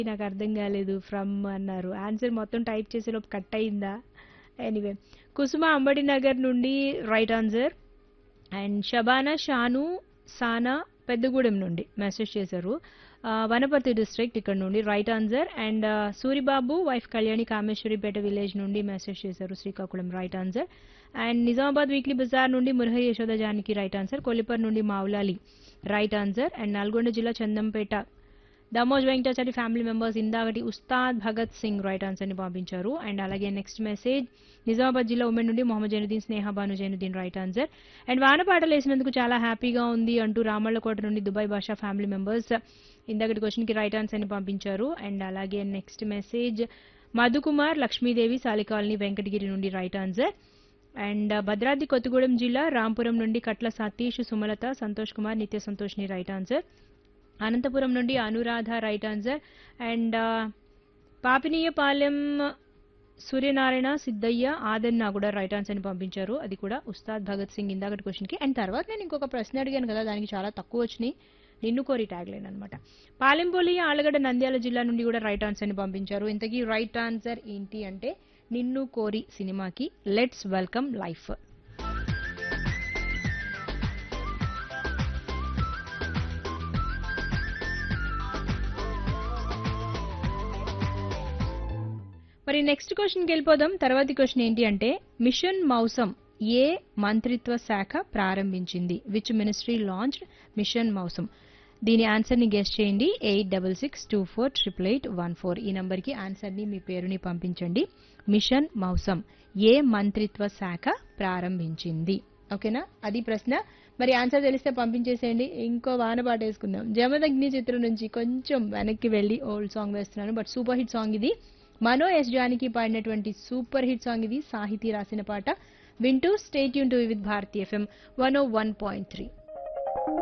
నాకు అర్థం కాలేదు ఫ్రమ్ అన్నారు ఆన్సర్ మొత్తం టైప్ చేసేలోపు కట్ అయిందా ఎనీవే కుసుమ అంబడి నగర్ నుండి రైట్ ఆన్సర్ అండ్ షబానా షాను సానా పెద్దగూడెం నుండి మెసేజ్ చేశారు ఆ, వనపర్తి డిస్ట్రిక్ట్ ఇక్కడ నుండి right answer and Suribabu wife Kalyani Kameswaripeta village నుండి మెసేజ్ చేశారు Srikakulam right answer and Nizamabad weekly బజార్ నుండి మురహరి యశోద జానకి రైట్ ఆన్సర్ కొల్లిపర్ నుండి Moulali right answer and Nalgonda జిల్లా చందంపేట దమోజ్ వెంకటాచారి ఫ్యామిలీ మెంబర్స్ ఇందాకటి ఉస్తాద్ భగత్ సింగ్ రైట్ ఆన్సర్ ని పంపించారు అండ్ అలాగే నెక్స్ట్ మెసేజ్ నిజామాబాద్ జిల్లా ఉమెన్ నుండి Mohammed Zainuddin Sneha Banu Zainuddin right answer and వానపాటలు వేసినందుకు చాలా హ్యాపీగా ఉంది అంటూ రామళ్ళకోట నుండి దుబాయ్ భాషా ఫ్యామిలీ మెంబర్స్ ఇందాకటి క్వశ్చన్ కి రైట్ ఆన్సర్ ని పంపించారు అండ్ అలాగే నెక్స్ట్ మెసేజ్ మధుకుమార్ లక్ష్మీదేవి సాలికాలనీ వెంకటగిరి నుండి right answer and Bhadradri Kothagudem జిల్లా రాంపురం నుండి కట్ల సతీష్ సుమలత సంతోష్ కుమార్ నిత్య సంతోష్ని రైట్ ఆన్సర్ అనంతపురం నుండి Anuradha right answer and Papineepalem Suryanarayana Siddaiah Adanna కూడా రైట్ ఆన్సర్ ని పంపించారు అది కూడా ఉస్తాద్ భగత్ సింగ్ ఇందాకటి క్వశ్చన్ కి అండ్ తర్వాత నేను ఇంకొక ప్రశ్న అడిగాను కదా దానికి చాలా తక్కువ వచ్చినాయి నిన్ను కోరి ట్యాగ్ లైన్ అనమాట పాలెంపోలి ఆలగడ్డ నంద్యాల జిల్లా నుండి కూడా రైట్ ఆన్సర్ ని పంపించారు ఇంతకీ రైట్ ఆన్సర్ ఏంటి అంటే నిన్ను కోరి సినిమాకి లెట్స్ వెల్కమ్ లైఫ్ మరి నెక్స్ట్ క్వశ్చన్కి వెళ్ళిపోదాం తర్వాతి క్వశ్చన్ ఏంటి అంటే మిషన్ మౌసం ఏ మంత్రిత్వ శాఖ ప్రారంభించింది which ministry launch mission Mausam దీని ఆన్సర్ని గెస్ట్ చేయండి eight double six two four triple eight one four ఈ నంబర్కి ఆన్సర్ని మీ పేరుని పంపించండి మిషన్ మౌసం ఏ మంత్రిత్వ శాఖ ప్రారంభించింది ఓకేనా అది ప్రశ్న మరి ఆన్సర్ తెలిస్తే పంపించేసేయండి ఇంకో వాన పాట వేసుకుందాం జమదగ్ని చిత్రం నుంచి కొంచెం వెనక్కి వెళ్ళి ఓల్డ్ సాంగ్ వేస్తున్నాను బట్ సూపర్ హిట్ సాంగ్ ఇది మనో ఎస్ జానికి పాడినటువంటి సూపర్ హిట్ సాంగ్ ఇది సాహితీ రాసిన పాట వింటూ స్టేట్ యూన్ to with Bharati FM one O one point three